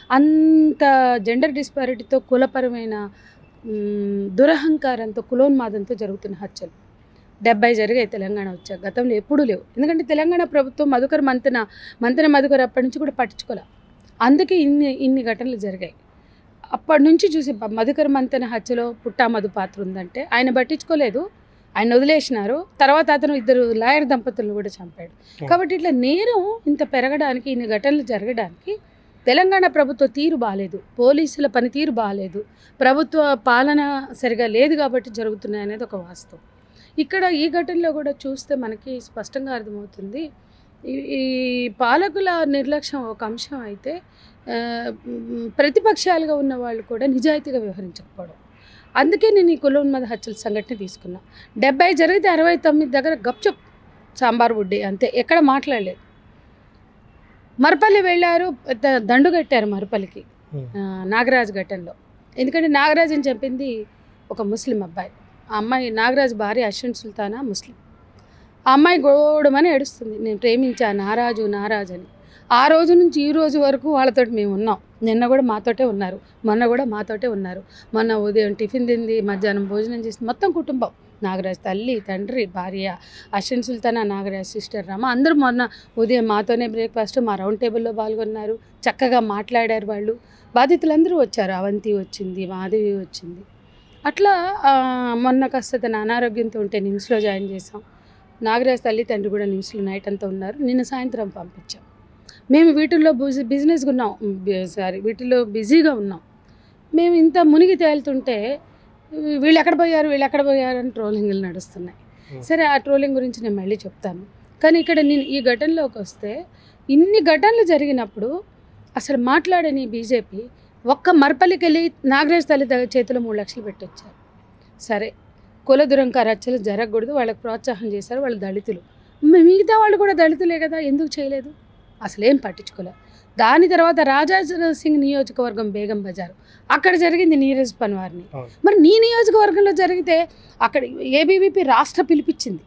అంత జెండర్ డిస్పారిటీతో కులపరమైన మ్, దురహంకారంతో కులోన్మాదంతో జరుగుతున్న హత్యలు డెబ్బై జరిగాయి తెలంగాణ వచ్చాక గతంలో ఎప్పుడూ లేవు ఎందుకంటే తెలంగాణ ప్రభుత్వం మధుకర్ మంతన మంతన మధుకర్ అప్పటి నుంచి కూడా పట్టించుకోలే అందుకే ఇన్ని ఇన్ని ఘటనలు జరిగాయి అప్పటి నుంచి చూసి ప- మధుకర్ మంతెన హత్యలో పుట్టా మధు పాత్ర ఉందంటే ఆయన పట్టించుకోలేదు ఆయన వదిలేసినారు తర్వాత అతను ఇద్దరు లాయర్ దంపతులను కూడా చంపాడు కాబట్టి ఇట్లా నేరం ఇంత పెరగడానికి ఇన్ని ఘటనలు జరగడానికి తెలంగాణ ప్రభుత్వ తీరు బాగాలేదు పోలీసుల పనితీరు బాగాలేదు ప్రభుత్వ పాలన సరిగా లేదు కాబట్టి జరుగుతున్నాయి అనేది ఒక వాస్తవం ఇక్కడ ఈ ఘటనలో కూడా చూస్తే మనకి స్పష్టంగా అర్థమవుతుంది ఈ- ఈ పాలకుల నిర్లక్ష్యం ఒక అంశం అయితే ఆ, మ్, ప్రతిపక్షాలుగా ఉన్న వాళ్ళు కూడా నిజాయితీగా వ్యవహరించకపోవడం అందుకే నేను ఈ కులోన్మద హత్యల సంఘటన తీసుకున్నా డెబ్బై జరిగితే అరవై తొమ్మిది దగ్గర గప్చుప్ సాంబార్ బుడ్డి అంతే ఎక్కడ మాట్లాడలేదు మరపల్లి వెళ్ళారు పెద్ద దండు కట్టారు మరపల్లికి Hmm. ఆ, నాగరాజ్ ఘటనలో ఎందుకంటే నాగరాజ్ అని చెప్పింది ఒక ముస్లిం అబ్బాయి ఆ అమ్మాయి నాగరాజ్ భార్య అశ్విన్ సుల్తానా ముస్లిం ఆ అమ్మాయి గోడమని ఏడుస్తుంది నేను ప్రేమించా నారాజు నారాజ్ అని ఆ రోజు నుంచి ఈ రోజు వరకు వాళ్ళతో మేము ఉన్నాం నిన్న కూడా మాతోటే ఉన్నారు మొన్న కూడా మాతోటే ఉన్నారు మొన్న ఉదయం టిఫిన్ తింది మధ్యాహ్నం భోజనం చేసింది మొత్తం కుటుంబం నాగరాజ్ తల్లి తండ్రి భార్య అశ్విన్ సుల్తానా నాగరాజ్ సిస్టర్ రమ అందరూ మొన్న ఉదయం మాతోనే బ్రేక్ఫాస్ట్ మా రౌండ్ టేబుల్లో పాల్గొన్నారు చక్కగా మాట్లాడారు వాళ్ళు బాధితులందరూ వచ్చారు అవంతి వచ్చింది మాధవి వచ్చింది అట్లా ఆ, మొన్న కాస్త తన అనారోగ్యంతో ఉంటే నిమ్స్లో జాయిన్ చేసాం నాగరాజ్ తల్లి తండ్రి కూడా నిమ్స్లో నైట్ అంతా ఉన్నారు నిన్న సాయంత్రం పంపించాం మేము వీటిల్లో బిజీ బిజినెస్గా ఉన్నాం బి- సారీ వీటిల్లో బిజీగా ఉన్నాం మేము ఇంత మునిగి తేలుతుంటే వీళ్ళు ఎక్కడ పోయారు వీళ్ళు ఎక్కడ పోయారు అని ట్రోలింగ్లు నడుస్తున్నాయి Hmm. సరే ఆ ట్రోలింగ్ గురించి నేను మళ్ళీ చెప్తాను కానీ ఇక్కడ నేను ఈ ఘటనలోకి వస్తే ఇన్ని ఘటనలు జరిగినప్పుడు అసలు మాట్లాడని బీజేపీ ఒక్క మరపల్లికి వెళ్ళి నాగరాజ్ తల్లి దగ్గర చేతిలో మూడు లక్షలు పెట్టొచ్చారు సరే కుల దురంకార హత్యలు జరగకూడదు వాళ్ళకి ప్రోత్సాహం చేశారు వాళ్ళు దళితులు మి- మిగతా వాళ్ళు కూడా దళితులే కదా ఎందుకు చేయలేదు అసలు ఏం పట్టించుకోలేదు దాని తర్వాత రాజా సింగ్ నియోజకవర్గం బేగం బజార్ అక్కడ జరిగింది నీరజ్ పన్వార్ని అవును. మరి నీ నియోజకవర్గంలో జరిగితే అక్కడ ఏబీవీపీ రాష్ట్ర పిలిపించింది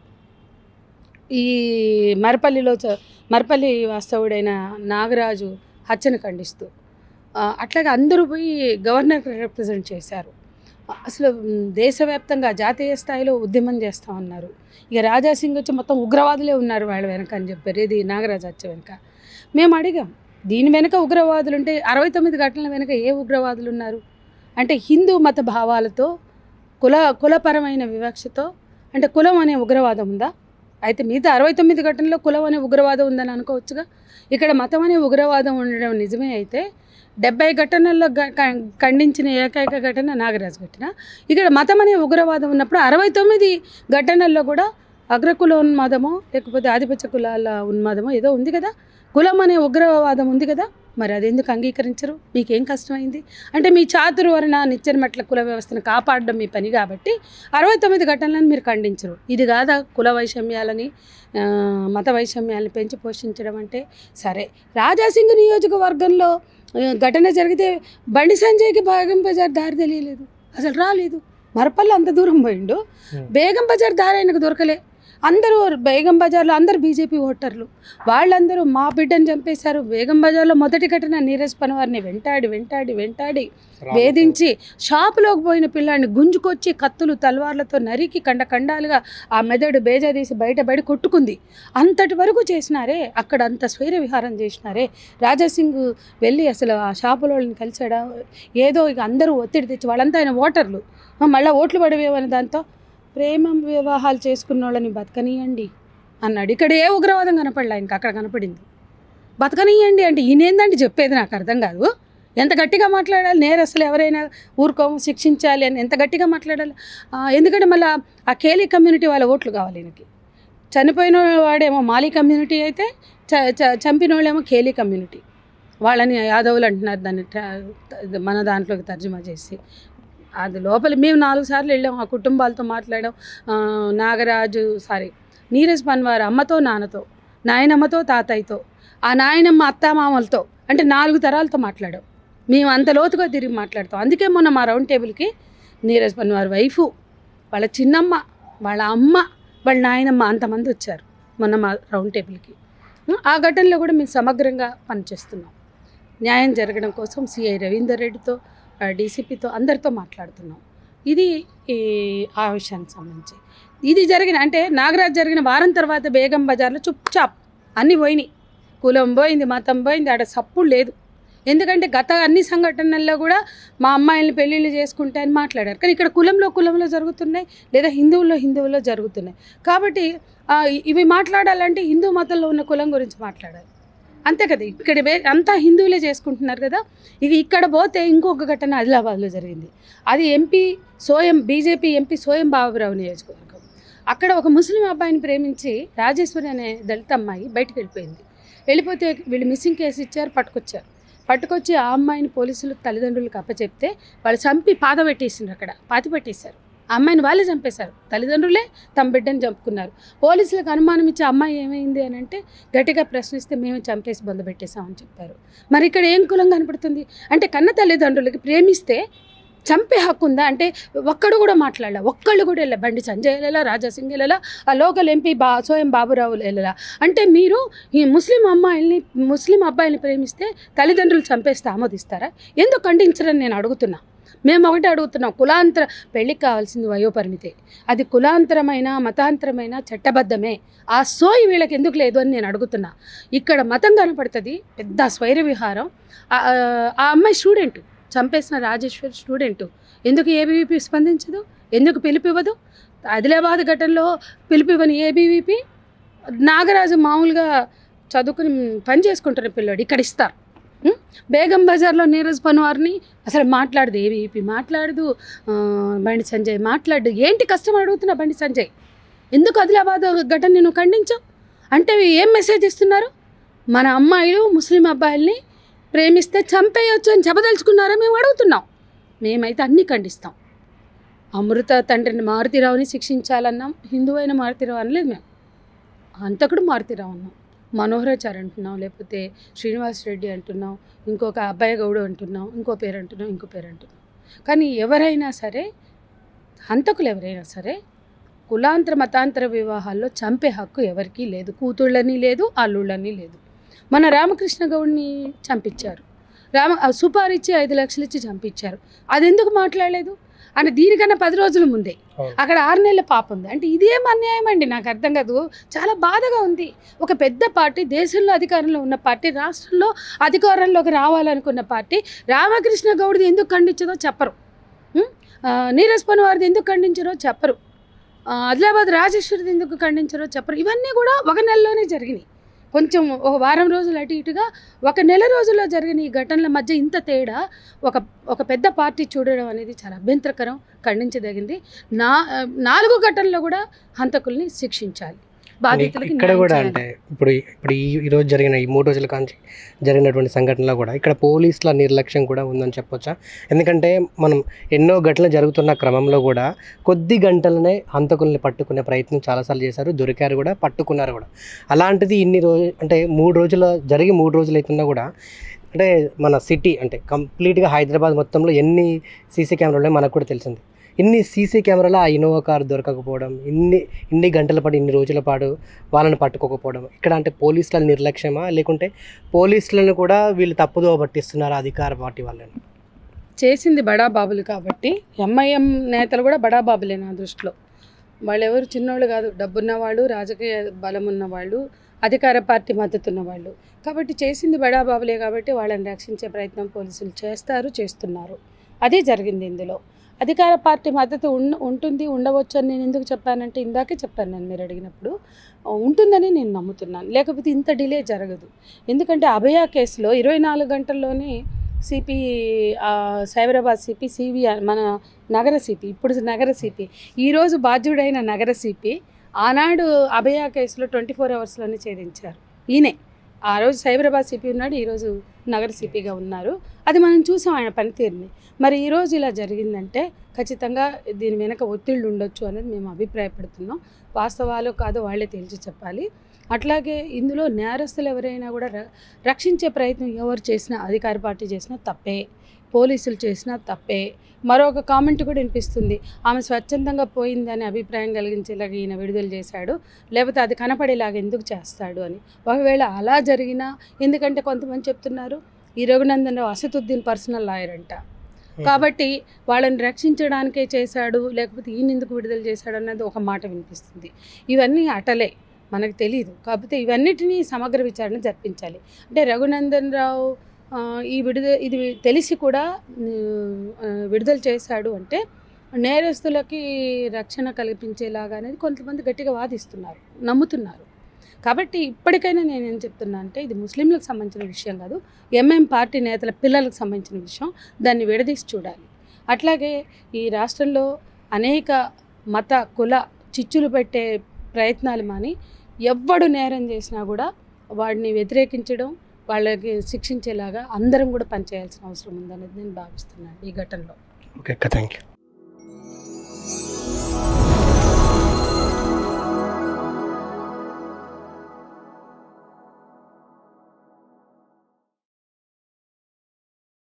ఈ మరపల్లిలో చ- మరపల్లి వాస్తవుడైన నాగరాజు హత్యను ఖండిస్తూ ఆ, అట్లాగే అందరూ పోయి గవర్నర్కి రిప్రజెంట్ చేశారు అసలు మ్, దేశవ్యాప్తంగా జాతీయ స్థాయిలో ఉద్యమం చేస్తూ ఉన్నారు ఇక రాజా సింగ్ వచ్చి మొత్తం ఉగ్రవాదులే ఉన్నారు వాళ్ళ వెనక అని చెప్పారు ఇది నాగరాజు హత్య వెనక మేము అడిగాం దీని వెనక ఉగ్రవాదులు ఉంటే అరవై తొమ్మిది ఘటనల వెనక ఏ ఉగ్రవాదులు ఉన్నారు అంటే హిందూ మత భావాలతో కుల కులపరమైన వివక్షతో అంటే కులం అనే ఉగ్రవాదం ఉందా అయితే మిగతా అరవై తొమ్మిది ఘటనలో కులం అనే ఉగ్రవాదం ఉందని అనుకోవచ్చుగా ఇక్కడ మతం అనే ఉగ్రవాదం ఉండడం నిజమే అయితే డెబ్బై ఘటనల్లో గ- క- ఖండించిన ఏకైక ఘటన నాగరాజు ఘటన ఇక్కడ మతం అనే ఉగ్రవాదం ఉన్నప్పుడు అరవై తొమ్మిది ఘటనల్లో కూడా అగ్రకుల ఉన్మాదమో లేకపోతే ఆధిపత్య కులాల ఉన్మాదమో ఏదో ఉంది కదా కులం అనే ఉగ్రవాదం ఉంది కదా మరి అది ఎందుకు అంగీకరించరు మీకేం కష్టమైంది అంటే మీ చాతుర్వర్ణ నిచ్చెనమెట్ల కుల వ్యవస్థను కాపాడడం మీ పని కాబట్టి అరవై తొమ్మిది ఘటనలను మీరు ఖండించరు ఇది కాదా కుల వైషమ్యాలని ఆ, మత వైషమ్యాలని పెంచి పోషించడం అంటే సరే రాజాసింగ్ నియోజకవర్గంలో ఆ, ఘటన జరిగితే బండి సంజయ్కి బేగం బజార్ దారి తెలియలేదు అసలు రాలేదు మరపల్లి అంత దూరం పోయిండు Hmm. బేగం బజార్ దారి ఆయనకు దొరకలే అందరూ బేగం బజార్లో అందరు బీజేపీ ఓటర్లు వాళ్ళందరూ మా బిడ్డను చంపేశారు బేగం బజార్లో మొదటి ఘటన నీరజ్ పనవారిని వెంటాడి వెంటాడి వెంటాడి వేధించి షాపులోకి పోయిన పిల్లాడిని గుంజుకొచ్చి కత్తులు తల్వార్లతో నరికి కండ కండాలుగా ఆ మెదడు బేజా తీసి బయటపడి కొట్టుకుంది అంతటి వరకు చేసినారే అక్కడ అంత స్వైర విహారం చేసినారే రాజాసింగ్ వెళ్ళి అసలు ఆ షాపుల వాళ్ళని కలిసాడా ఏదో ఇక అందరూ ఒత్తిడి తెచ్చి వాళ్ళంతా ఆయన ఓటర్లు ఆ, మళ్ళా ఓట్లు పడివేమని దాంతో ప్రేమ వివాహాలు చేసుకున్న వాళ్ళని బతకనీయండి అన్నాడు ఇక్కడ ఏ ఉగ్రవాదం కనపడలే ఇంకా అక్కడ కనపడింది బతకనీయండి అంటే ఈయనేందండి చెప్పేది నాకు అర్థం కాదు ఎంత గట్టిగా మాట్లాడాలి నేరు అసలు ఎవరైనా ఊరుకోము శిక్షించాలి అని ఎంత గట్టిగా మాట్లాడాలి ఆ, ఎందుకంటే మళ్ళీ ఆ కేలీ కమ్యూనిటీ వాళ్ళ ఓట్లు కావాలి ఈయనకి చనిపోయిన వాడేమో మాలీ కమ్యూనిటీ అయితే చ చ- చంపిన వాళ్ళేమో కేలీ కమ్యూనిటీ వాళ్ళని యాదవులు అంటున్నారు దాన్ని ట్రా- మన దాంట్లోకి తర్జుమా చేసి అది లోపల మేము నాలుగు సార్లు వెళ్ళాం ఆ కుటుంబాలతో మాట్లాడాం ఆ, నాగరాజు సారీ నీరజ్ పన్వార్ అమ్మతో నాన్నతో నాయనమ్మతో తాతయ్యతో ఆ నాయనమ్మ అత్తామామలతో అంటే నాలుగు తరాలతో మాట్లాడాం మేము అంత లోతుగా తిరిగి మాట్లాడతాం అందుకే మొన్న మా రౌండ్ టేబుల్కి నీరజ్ పన్వార్ వైఫు వాళ్ళ చిన్నమ్మ వాళ్ళ అమ్మ వాళ్ళ నాయనమ్మ అంతమంది వచ్చారు మొన్న మా రౌండ్ టేబుల్కి ఆ ఘటనలో కూడా మేము సమగ్రంగా పనిచేస్తున్నాం న్యాయం జరగడం కోసం సిఐ రవీందర్ రెడ్డితో డీసీపీతో అందరితో మాట్లాడుతున్నాం ఇది ఈ ఆ విషయానికి సంబంధించి ఇది జరిగిన అంటే నాగరాజ్ జరిగిన వారం తర్వాత బేగం బజార్లో చుప్ చాప్ అన్నీ పోయినాయి కులం పోయింది మతం పోయింది ఆడ సప్పుడు లేదు ఎందుకంటే గత అన్ని సంఘటనల్లో కూడా మా అమ్మాయిల్ని పెళ్ళిళ్ళు చేసుకుంటే అని మాట్లాడారు కానీ ఇక్కడ కులంలో కులంలో జరుగుతున్నాయి లేదా హిందువుల్లో హిందువుల్లో జరుగుతున్నాయి కాబట్టి ఆ, ఇవి మాట్లాడాలంటే హిందూ మతంలో ఉన్న కులం గురించి మాట్లాడాలి అంతే కదా ఇక్కడ వే అంతా హిందువులే చేసుకుంటున్నారు కదా ఇక ఇక్కడ పోతే ఇంకొక ఘటన ఆదిలాబాద్లో జరిగింది అది MP Soyam BJP MP Soyam Baburao నియోజకవర్గం అక్కడ ఒక ముస్లిం అబ్బాయిని ప్రేమించి రాజేశ్వరి అనే దళిత అమ్మాయి బయటకు వెళ్ళిపోయింది వెళ్ళిపోతే వీళ్ళు మిస్సింగ్ కేసు ఇచ్చారు పట్టుకొచ్చారు పట్టుకొచ్చి ఆ అమ్మాయిని పోలీసులు తల్లిదండ్రులకు అప్పచెప్తే వాళ్ళు చంపి పాత పెట్టేసిండ్రు అక్కడ పాతి పెట్టేశారు ఆ అమ్మాయిని వాళ్ళే చంపేశారు తల్లిదండ్రులే తమ బిడ్డని చంపుకున్నారు పోలీసులకు అనుమానం ఇచ్చి అమ్మాయి ఏమైంది అని అంటే గట్టిగా ప్రశ్నిస్తే మేము చంపేసి బంద పెట్టేశామని చెప్పారు మరి ఇక్కడ ఏం కులం కనపడుతుంది అంటే కన్న తల్లిదండ్రులకి ప్రేమిస్తే చంపే హక్కు ఉందా అంటే ఒక్కడు కూడా మాట్లాడలే ఒక్కళ్ళు కూడా వెళ్ళా బండి సంజయ్ వెళ్ళలా రాజాసింగ్ వెళ్ళలా ఆ లోకల్ ఎంపీ బా సోయం బాబురావు వెళ్ళలా అంటే మీరు ఈ ముస్లిం అమ్మాయిల్ని ముస్లిం అబ్బాయిల్ని ప్రేమిస్తే తల్లిదండ్రులు చంపేస్తే ఆమోదిస్తారా ఎందుకు ఖండించరని నేను అడుగుతున్నా మేము ఒకటి అడుగుతున్నాం కులాంతర పెళ్ళికి కావాల్సింది వయోపరిమితే అది కులాంతరమైన మతాంతరమైన చట్టబద్ధమే ఆ సోయి వీళ్ళకి ఎందుకు లేదు అని నేను అడుగుతున్నా ఇక్కడ మతం కనపడుతుంది పెద్ద స్వైర విహారం ఆ ఆ అమ్మాయి స్టూడెంట్ చంపేసిన రాజేశ్వర్ స్టూడెంట్ ఎందుకు ఏబీవీపీ స్పందించదు ఎందుకు పిలిపివ్వదు ఆదిలాబాద్ ఘటనలో పిలిపివ్వని ఏబీవీపీ నాగరాజు మామూలుగా చదువుకుని పని చేసుకుంటున్న పిల్లోడు ఇక్కడ ఇస్తారు ఉం? బేగం బజార్లో నీరజ్ పన్వార్ని అసలు మాట్లాడదు ఏబీవీపీ మాట్లాడదు ఆ, బండి సంజయ్ మాట్లాడు ఏంటి కష్టం అడుగుతున్నా బండి సంజయ్ ఎందుకు ఆదిలాబాద్ ఘటన నేను ఖండించు అంటే ఏం మెసేజ్ ఇస్తున్నారు మన అమ్మాయిలు ముస్లిం అబ్బాయిల్ని ప్రేమిస్తే చంపేయొచ్చు అని చెప్పదలుచుకున్నారా మేము అడుగుతున్నాం మేమైతే అన్నీ ఖండిస్తాం అమృత తండ్రిని మారుతిరావుని శిక్షించాలన్నాం హిందువు అయిన మారుతిరావు అనలేదు మేము హంతకుడు మారుతిరావు అన్నాం మనోహరాచారి అంటున్నాం లేకపోతే శ్రీనివాస్ రెడ్డి అంటున్నాం ఇంకొక అబ్బాయి గౌడు అంటున్నాం ఇంకో పేరు అంటున్నాం ఇంకో పేరు అంటున్నాం కానీ ఎవరైనా సరే హంతకులు ఎవరైనా సరే కులాంతర మతాంతర వివాహాల్లో చంపే హక్కు ఎవరికీ లేదు కూతుళ్ళని లేదు అల్లుళ్ళని లేదు మన రామకృష్ణ గౌడ్ని చంపించారు రామ ఆ సుపారిచ్చి ఐదు లక్షలు ఇచ్చి చంపించారు అది ఎందుకు మాట్లాడలేదు అని దీనికన్నా పది రోజుల ముందే అవును. అక్కడ ఆరు నెలల పాప ఉంది అంటే ఇదేం అన్యాయం అండి నాకు అర్థం కాదు చాలా బాధగా ఉంది ఒక పెద్ద పార్టీ దేశంలో అధికారంలో ఉన్న పార్టీ రాష్ట్రంలో అధికారంలోకి రావాలనుకున్న పార్టీ రామకృష్ణ గౌడ్ది ఎందుకు ఖండించదో చెప్పరు ఉం? ఆ, నీరజ్ పన్వారిది ఎందుకు ఖండించరో చెప్పరు ఆ, ఆదిలాబాద్ రాజేశ్వరిది ఎందుకు ఖండించరో చెప్పరు ఇవన్నీ కూడా ఒక నెలలోనే జరిగినాయి కొంచెం ఒక వారం రోజులు అటు ఇటుగా ఒక నెల రోజుల్లో జరిగిన ఈ ఘటనల మధ్య ఇంత తేడా ఒక ఒక పెద్ద పార్టీ చూడడం అనేది చాలా అభ్యంతరకరం ఖండించదగింది నా నాలుగు ఘటనలో కూడా హంతకుల్ని శిక్షించాలి బాధితులకి ఇక్కడ న్యాయం కూడా చేయాలి. అంటే ఇప్పుడు ఈ- ఇప్పుడు ఈ ఈ రోజు జరిగిన ఈ మూడు రోజుల కాంచి జరిగినటువంటి సంఘటనలో కూడా ఇక్కడ పోలీసుల నిర్లక్ష్యం కూడా ఉందని చెప్పొచ్చా ఎందుకంటే మనం ఎన్నో ఘటనలు జరుగుతున్న క్రమంలో కూడా కొద్ది గంటలనే హంతకుల్ని పట్టుకునే ప్రయత్నం చాలాసార్లు చేశారు దొరికారు కూడా పట్టుకున్నారు కూడా అలాంటిది ఇన్ని రోజు అంటే మూడు రోజుల జరిగి మూడు రోజులు అవుతున్నా కూడా అంటే మన సిటీ అంటే కంప్లీట్గా హైదరాబాద్ మొత్తంలో ఎన్ని సీసీ కెమెరాలు ఉన్నాయో మనకు కూడా తెలిసింది ఇన్ని సీసీ కెమెరాలో ఆ ఇన్నోవా కారు దొరకకపోవడం ఇన్ని ఇన్ని గంటల పాటు ఇన్ని రోజుల పాటు వాళ్ళని పట్టుకోకపోవడం ఇక్కడ అంటే పోలీసుల నిర్లక్ష్యమా లేకుంటే పోలీసులను కూడా వీళ్ళు తప్పుదో పట్టిస్తున్నారు అధికార పార్టీ వాళ్ళని చేసింది బడా బాబులు కాబట్టి ఎంఐఎం నేతలు కూడా బడా బాబులే నా దృష్టిలో వాళ్ళు ఎవరు చిన్నోళ్ళు కాదు డబ్బున్న వాళ్ళు రాజకీయ బలం ఉన్న వాళ్ళు అధికార పార్టీ మద్దతు ఉన్న వాళ్ళు కాబట్టి చేసింది బడా బాబులే కాబట్టి వాళ్ళని రక్షించే ప్రయత్నం పోలీసులు చేస్తారు చేస్తున్నారు అదే జరిగింది ఇందులో అధికార పార్టీ మద్దతు ఉన్ ఉంటుంది ఉండవచ్చు అని నేను ఎందుకు చెప్పానంటే ఇందాకే చెప్పాను నేను మీరు అడిగినప్పుడు ఆ, ఉంటుందని నేను నమ్ముతున్నాను లేకపోతే ఇంత డిలే జరగదు ఎందుకంటే అభయ కేసులో ఇరవై నాలుగు గంటల్లోనే సిపి సైబరాబాద్ సిపి సివి మన నగర సిపి ఇప్పుడు నగర సిపి ఈరోజు బాధ్యుడైన నగర సిపి ఆనాడు అభయ కేసులో ట్వంటీ ఫోర్ అవర్స్లోనే ఛేదించారు ఈయనే ఆ రోజు సైబరాబాద్ సిపి ఉన్నాడు ఈరోజు నగర సిపిగా ఉన్నారు అది మనం చూసాం ఆయన పనితీరుని మరి ఈరోజు ఇలా జరిగిందంటే ఖచ్చితంగా దీని వెనక ఒత్తిళ్ళు ఉండొచ్చు అనేది మేము అభిప్రాయపడుతున్నాం వాస్తవాలు కాదు వాళ్ళే తేల్చి చెప్పాలి అట్లాగే ఇందులో నేరస్తులు ఎవరైనా కూడా ర- రక్షించే ప్రయత్నం ఎవరు చేసినా అధికార పార్టీ చేసినా తప్పే పోలీసులు చేసినా తప్పే మరొక కామెంట్ కూడా వినిపిస్తుంది ఆమె స్వచ్ఛందంగా పోయిందని అభిప్రాయం కలిగించేలాగా ఈయన విడుదల చేశాడు లేకపోతే అది కనపడేలాగా ఎందుకు చేస్తాడు అని ఒకవేళ అలా జరిగినా ఎందుకంటే కొంతమంది చెప్తున్నారు ఈ రఘునందన్ రావు అసదుద్దీన్ పర్సనల్ లాయర్ అంట కాబట్టి వాళ్ళని రక్షించడానికే చేశాడు లేకపోతే ఈయన ఎందుకు విడుదల చేశాడు అన్నది ఒక మాట వినిపిస్తుంది ఇవన్నీ అటలే మనకు తెలియదు కాకపోతే ఇవన్నిటినీ సమగ్ర విచారణ జరిపించాలి అంటే రఘునందన్ రావు ఆ, ఈ విడుదల ఇది తెలిసి కూడా ఆ, విడుదల చేశాడు అంటే నేరస్తులకి రక్షణ కల్పించేలాగా అనేది కొంతమంది గట్టిగా వాదిస్తున్నారు నమ్ముతున్నారు కాబట్టి ఇప్పటికైనా నేను ఏం చెప్తున్నా అంటే ఇది ముస్లింలకు సంబంధించిన విషయం కాదు ఎంఎం పార్టీ నేతల పిల్లలకు సంబంధించిన విషయం దాన్ని విడదీసి చూడాలి అట్లాగే ఈ రాష్ట్రంలో అనేక మత కుల చిచ్చులు పెట్టే ప్రయత్నాలు మాని ఎవ్వడు నేరం చేసినా కూడా వాడిని వ్యతిరేకించడం వాళ్ళకి శిక్షించేలాగా అందరం కూడా పనిచేయాల్సిన అవసరం ఉందనేది నేను భావిస్తున్నాను ఈ ఘటనలో ఓకే అక్క థ్యాంక్ యూ